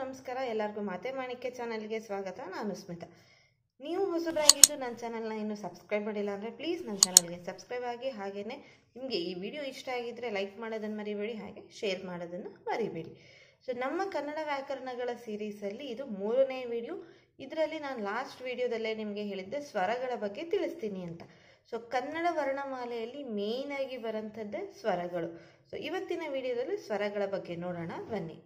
ನಮಸ್ಕಾರ ಎಲ್ಲರಿಗೂ ಮಾತೆ ಮಾಣಿಕ್ಯ ಚಾನಲ್ಗೆ ಸ್ವಾಗತ ನಾನು ಸ್ಮಿತಾ ನೀವು ಹೊಸಬರಾಗಿದ್ದು ನನ್ನ ಚಾನಲ್ನ ಇನ್ನೂ ಸಬ್ಸ್ಕ್ರೈಬ್ ಮಾಡಿಲ್ಲ ಅಂದರೆ ಪ್ಲೀಸ್ ನನ್ನ ಚಾನಲ್ಗೆ ಸಬ್ಸ್ಕ್ರೈಬ್ ಆಗಿ ಹಾಗೆಯೇ ನಿಮಗೆ ಈ ವಿಡಿಯೋ ಇಷ್ಟ ಆಗಿದ್ದರೆ ಲೈಕ್ ಮಾಡೋದನ್ನು ಮರಿಬೇಡಿ ಹಾಗೆ ಶೇರ್ ಮಾಡೋದನ್ನು ಮರಿಬೇಡಿ ಸೊ ನಮ್ಮ ಕನ್ನಡ ವ್ಯಾಕರಣಗಳ ಸೀರೀಸಲ್ಲಿ ಇದು ಮೂರನೇ ವಿಡಿಯೋ ಇದರಲ್ಲಿ ನಾನು ಲಾಸ್ಟ್ ವಿಡಿಯೋದಲ್ಲೇ ನಿಮಗೆ ಹೇಳಿದ್ದೆ ಸ್ವರಗಳ ಬಗ್ಗೆ ತಿಳಿಸ್ತೀನಿ ಅಂತ ಸೊ ಕನ್ನಡ ವರ್ಣಮಾಲೆಯಲ್ಲಿ ಮೇಯ್ನಾಗಿ ಬರೋಂಥದ್ದೇ ಸ್ವರಗಳು ಸೊ ಇವತ್ತಿನ ವಿಡಿಯೋದಲ್ಲಿ ಸ್ವರಗಳ ಬಗ್ಗೆ ನೋಡೋಣ ಬನ್ನಿ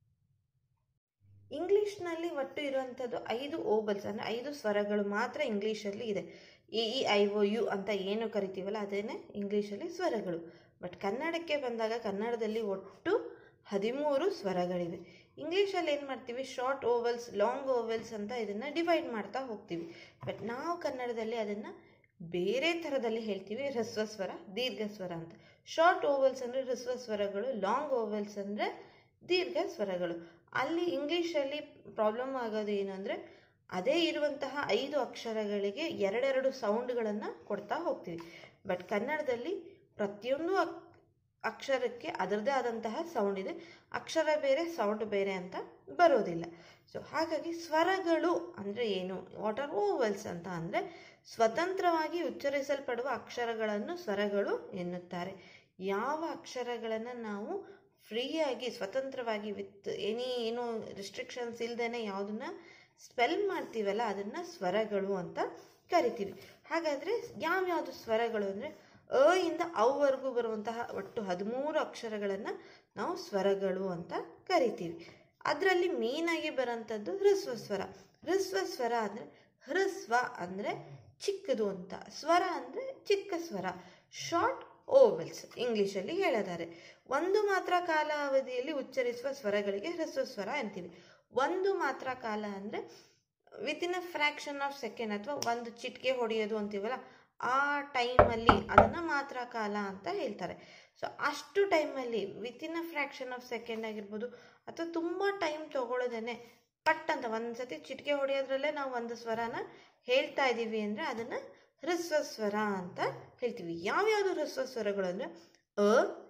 ಇಂಗ್ಲೀಷ್ನಲ್ಲಿ ಒಟ್ಟು ಇರುವಂಥದ್ದು ಐದು ಓಬಲ್ಸ್ ಅಂದರೆ ಐದು ಸ್ವರಗಳು ಮಾತ್ರ ಇಂಗ್ಲೀಷಲ್ಲಿ ಇದೆ A E I O U ಅಂತ ಏನು ಕರಿತೀವಲ್ಲ ಅದೇನೆ ಇಂಗ್ಲೀಷಲ್ಲಿ ಸ್ವರಗಳು ಬಟ್ ಕನ್ನಡಕ್ಕೆ ಬಂದಾಗ ಕನ್ನಡದಲ್ಲಿ ಒಟ್ಟು ಹದಿಮೂರು ಸ್ವರಗಳಿವೆ ಇಂಗ್ಲೀಷಲ್ಲಿ ಏನು ಮಾಡ್ತೀವಿ ಶಾರ್ಟ್ ಓವಲ್ಸ್ ಲಾಂಗ್ ಓವಲ್ಸ್ ಅಂತ ಇದನ್ನು ಡಿವೈಡ್ ಮಾಡ್ತಾ ಹೋಗ್ತೀವಿ ಬಟ್ ನಾವು ಕನ್ನಡದಲ್ಲಿ ಅದನ್ನು ಬೇರೆ ಥರದಲ್ಲಿ ಹೇಳ್ತೀವಿ ಹ್ರಸ್ವ ಸ್ವರ ದೀರ್ಘ ಸ್ವರ ಅಂತ ಶಾರ್ಟ್ ಓವಲ್ಸ್ ಅಂದರೆ ಹ್ರಸ್ವ ಸ್ವರಗಳು ಲಾಂಗ್ ಓವಲ್ಸ್ ಅಂದರೆ ದೀರ್ಘ ಸ್ವರಗಳು ಅಲ್ಲಿ ಇಂಗ್ಲೀಷಲ್ಲಿ ಪ್ರಾಬ್ಲಮ್ ಆಗೋದು ಏನು ಅಂದರೆ ಅದೇ ಇರುವಂತಹ ಐದು ಅಕ್ಷರಗಳಿಗೆ ಎರಡೆರಡು ಸೌಂಡ್ಗಳನ್ನು ಕೊಡ್ತಾ ಹೋಗ್ತೀವಿ ಬಟ್ ಕನ್ನಡದಲ್ಲಿ ಪ್ರತಿಯೊಂದು ಅಕ್ ಅಕ್ಷರಕ್ಕೆ ಅದರದೇ ಆದಂತಹ ಸೌಂಡ್ ಇದೆ ಅಕ್ಷರ ಬೇರೆ ಸೌಂಡ್ ಬೇರೆ ಅಂತ ಬರೋದಿಲ್ಲ ಸೊ ಹಾಗಾಗಿ ಸ್ವರಗಳು ಅಂದರೆ ಏನು ವಾಟ್ ಆರ್ ಓವಲ್ಸ್ ಅಂತ ಅಂದರೆ ಸ್ವತಂತ್ರವಾಗಿ ಉಚ್ಚರಿಸಲ್ಪಡುವ ಅಕ್ಷರಗಳನ್ನು ಸ್ವರಗಳು ಎನ್ನುತ್ತಾರೆ ಯಾವ ಅಕ್ಷರಗಳನ್ನು ನಾವು ಫ್ರೀಯಾಗಿ ಸ್ವತಂತ್ರವಾಗಿ ವಿತ್ ಎನಿ ಏನು ರಿಸ್ಟ್ರಿಕ್ಷನ್ಸ್ ಇಲ್ದೇ ಯಾವುದನ್ನ ಸ್ಪೆಲ್ ಮಾಡ್ತೀವಲ್ಲ ಅದನ್ನು ಸ್ವರಗಳು ಅಂತ ಕರಿತೀವಿ ಹಾಗಾದರೆ ಯಾವ್ಯಾವುದು ಸ್ವರಗಳು ಅಂದರೆ ಅ ಇಂದ ಅವ್ವರೆಗೂ ಬರುವಂತಹ ಒಟ್ಟು ಹದಿಮೂರು ಅಕ್ಷರಗಳನ್ನು ನಾವು ಸ್ವರಗಳು ಅಂತ ಕರಿತೀವಿ ಅದರಲ್ಲಿ ಮೇಯ್ನಾಗಿ ಬರೋಂಥದ್ದು ಹ್ರಸ್ವ ಸ್ವರ ಹ್ರಸ್ವ ಸ್ವರ ಅಂದರೆ ಹ್ರಸ್ವ ಅಂದರೆ ಚಿಕ್ಕದು ಅಂತ ಸ್ವರ ಅಂದರೆ ಚಿಕ್ಕ ಸ್ವರ ಶಾರ್ಟ್ ಓವೆಲ್ಸ್ ಇಂಗ್ಲೀಷಲ್ಲಿ ಹೇಳಿದ್ದಾರೆ ಒಂದು ಮಾತ್ರ ಕಾಲಾವಧಿಯಲ್ಲಿ ಉಚ್ಚರಿಸುವ ಸ್ವರಗಳಿಗೆ ಹ್ರಸ್ವ ಸ್ವರ ಅಂತೀವಿ ಒಂದು ಮಾತ್ರ ಕಾಲ ಅಂದರೆ within a fraction of second ಅಥವಾ ಒಂದು ಚಿಟಿಕೆ ಹೊಡೆಯೋದು ಅಂತೀವಲ್ಲ ಆ ಟೈಮಲ್ಲಿ ಅದನ್ನು ಮಾತ್ರ ಕಾಲ ಅಂತ ಹೇಳ್ತಾರೆ ಸೊ ಅಷ್ಟು ಟೈಮಲ್ಲಿ within a fraction of second ಆಗಿರ್ಬೋದು ಅಥವಾ ತುಂಬ ಟೈಮ್ ತೊಗೊಳ್ಳೋದೇನೆ ಪಟ್ ಅಂತ ಒಂದು ಸತಿ ಚಿಟಿಕೆ ಹೊಡೆಯೋದ್ರಲ್ಲೇ ನಾವು ಒಂದು ಸ್ವರನ ಹೇಳ್ತಾ ಇದ್ದೀವಿ ಅಂದರೆ ಅದನ್ನು ಹ್ರಸ್ವ ಸ್ವರ ಅಂತ ಹೇಳ್ತೀವಿ ಯಾವ್ಯಾವುದು ಹ್ರಸ್ವ ಸ್ವರಗಳು ಅಂದರೆ ಅ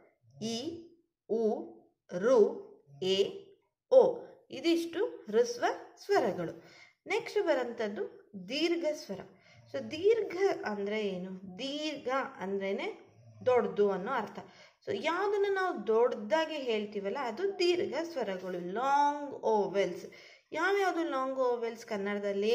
ಇ ಉ ರು ಎ ಓ ಇದಿಷ್ಟು ಹ್ರಸ್ವ ಸ್ವರಗಳು ನೆಕ್ಸ್ಟ್ ಬರೋಂಥದ್ದು ದೀರ್ಘ ಸ್ವರ ಸೊ ದೀರ್ಘ ಅಂದರೆ ಏನು ದೀರ್ಘ ಅಂದ್ರೇ ದೊಡ್ಡದು ಅನ್ನೋ ಅರ್ಥ ಸೊ ಯಾವುದನ್ನು ನಾವು ದೊಡ್ಡದಾಗಿ ಹೇಳ್ತೀವಲ್ಲ ಅದು ದೀರ್ಘ ಸ್ವರಗಳು ಲಾಂಗ್ ಓವೆಲ್ಸ್ ಯಾವ್ಯಾವುದು ಲಾಂಗ್ ಓವೆಲ್ಸ್ ಕನ್ನಡದಲ್ಲಿ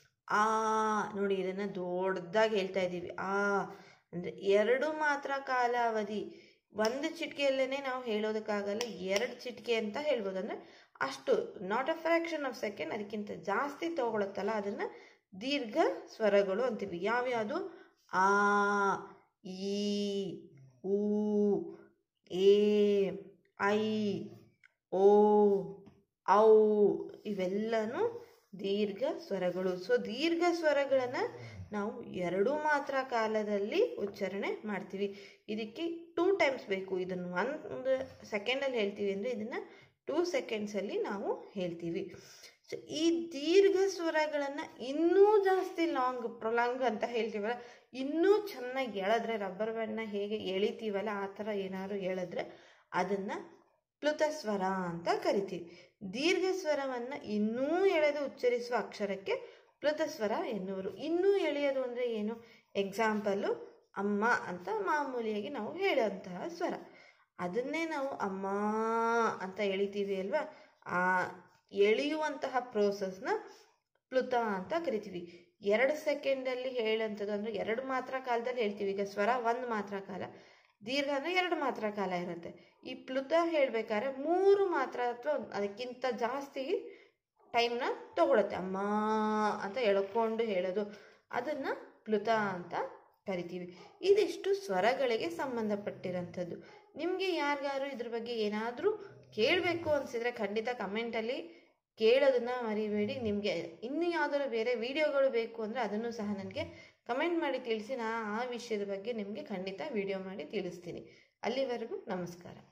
ಆ ನೋಡಿ ಇದನ್ನು ದೊಡ್ಡದಾಗಿ ಹೇಳ್ತಾ ಇದ್ದೀವಿ ಆ ಅಂದರೆ ಎರಡು ಮಾತ್ರ ಕಾಲಾವಧಿ ಒಂದು ಚಿಟಿಕೆಯಲ್ಲೇ ನಾವು ಹೇಳೋದಕ್ಕಾಗಲ್ಲ ಎರಡು ಚಿಟಿಕೆ ಅಂತ ಹೇಳ್ಬೋದು ಅಂದರೆ ಅಷ್ಟು not a fraction of second ಅದಕ್ಕಿಂತ ಜಾಸ್ತಿ ತಗೊಳುತ್ತಲ್ಲ ಅದನ್ನು ದೀರ್ಘ ಸ್ವರಗಳು ಅಂತೀವಿ ಯಾವ್ಯಾವುದು ಆ ಈ ಊ ಎ ಐ ಓ ಔ ಇವೆಲ್ಲನೂ ದೀರ್ಘ ಸ್ವರಗಳು ಸೊ ದೀರ್ಘ ಸ್ವರಗಳನ್ನು ನಾವು ಎರಡು ಮಾತ್ರ ಕಾಲದಲ್ಲಿ ಉಚ್ಚಾರಣೆ ಮಾಡ್ತೀವಿ ಇದಕ್ಕೆ ಟೂ ಟೈಮ್ಸ್ ಬೇಕು ಇದನ್ನು ಒಂದು ಸೆಕೆಂಡಲ್ಲಿ ಹೇಳ್ತೀವಿ ಅಂದರೆ ಇದನ್ನು ಟೂ ಸೆಕೆಂಡ್ಸಲ್ಲಿ ನಾವು ಹೇಳ್ತೀವಿ ಸೊ ಈ ದೀರ್ಘ ಸ್ವರಗಳನ್ನು ಇನ್ನೂ ಜಾಸ್ತಿ ಲಾಂಗ್ ಪ್ರೊಲಾಂಗ್ ಅಂತ ಹೇಳ್ತೀವಲ್ಲ ಇನ್ನೂ ಚೆನ್ನಾಗಿ ಎಳೆದ್ರೆ ರಬ್ಬರ್ ಬ್ಯಾಂಡ್ನ ಹೇಗೆ ಎಳಿತೀವಲ್ಲ ಆ ಥರ ಏನಾದ್ರು ಎಳೆದ್ರೆ ಅದನ್ನು ಪ್ಲುತ ಸ್ವರ ಅಂತ ಕರಿತೀವಿ ದೀರ್ಘ ಸ್ವರವನ್ನು ಇನ್ನೂ ಎಳೆದು ಉಚ್ಚರಿಸುವ ಅಕ್ಷರಕ್ಕೆ ಪ್ಲುತ ಸ್ವರ ಎನ್ನುವರು ಇನ್ನೂ ಎಳೆಯೋದು ಅಂದರೆ ಏನು ಎಕ್ಸಾಂಪಲ್ಲು ಅಮ್ಮ ಅಂತ ಮಾಮೂಲಿಯಾಗಿ ನಾವು ಹೇಳುವಂತಹ ಸ್ವರ ಅದನ್ನೇ ನಾವು ಅಮ್ಮ ಅಂತ ಎಳಿತೀವಿ ಅಲ್ವಾ ಆ ಎಳೆಯುವಂತಹ ಪ್ರೋಸೆಸ್ನ ಪ್ಲುತ ಅಂತ ಕರಿತೀವಿ ಎರಡು ಸೆಕೆಂಡಲ್ಲಿ ಹೇಳೋಂಥದ್ದು ಅಂದರೆ ಎರಡು ಮಾತ್ರ ಕಾಲದಲ್ಲಿ ಹೇಳ್ತೀವಿ ಈಗ ಸ್ವರ ಒಂದು ಮಾತ್ರ ಕಾಲ ದೀರ್ಘ ಅಂದರೆ ಎರಡು ಮಾತ್ರ ಕಾಲ ಇರುತ್ತೆ ಈ ಪ್ಲುತ ಹೇಳಬೇಕಾದ್ರೆ ಮೂರು ಮಾತ್ರ ಅಥವಾ ಅದಕ್ಕಿಂತ ಜಾಸ್ತಿ ಟೈಮ್ನ ತಗೊಳುತ್ತೆ ಅಮ್ಮ ಅಂತ ಎಳ್ಕೊಂಡು ಹೇಳೋದು ಅದನ್ನು ಪ್ಲುತ ಅಂತ ಕರಿತೀವಿ ಇದಿಷ್ಟು ಸ್ವರಗಳಿಗೆ ಸಂಬಂಧಪಟ್ಟಿರೋಂಥದ್ದು ನಿಮಗೆ ಯಾರಿಗಾರು ಇದ್ರ ಬಗ್ಗೆ ಏನಾದರೂ ಕೇಳಬೇಕು ಅನಿಸಿದರೆ ಖಂಡಿತ ಕಮೆಂಟಲ್ಲಿ ಕೇಳೋದನ್ನು ಮರಿಬೇಡಿ ನಿಮಗೆ ಇನ್ನೂ ಯಾವುದಾದ್ರು ಬೇರೆ ವಿಡಿಯೋಗಳು ಬೇಕು ಅಂದರೆ ಅದನ್ನು ಸಹ ನನಗೆ ಕಮೆಂಟ್ ಮಾಡಿ ತಿಳಿಸಿ ನಾ ಆ ವಿಷಯದ ಬಗ್ಗೆ ನಿಮಗೆ ಖಂಡಿತ ವಿಡಿಯೋ ಮಾಡಿ ತಿಳಿಸ್ತೀನಿ ಅಲ್ಲಿವರೆಗೂ ನಮಸ್ಕಾರ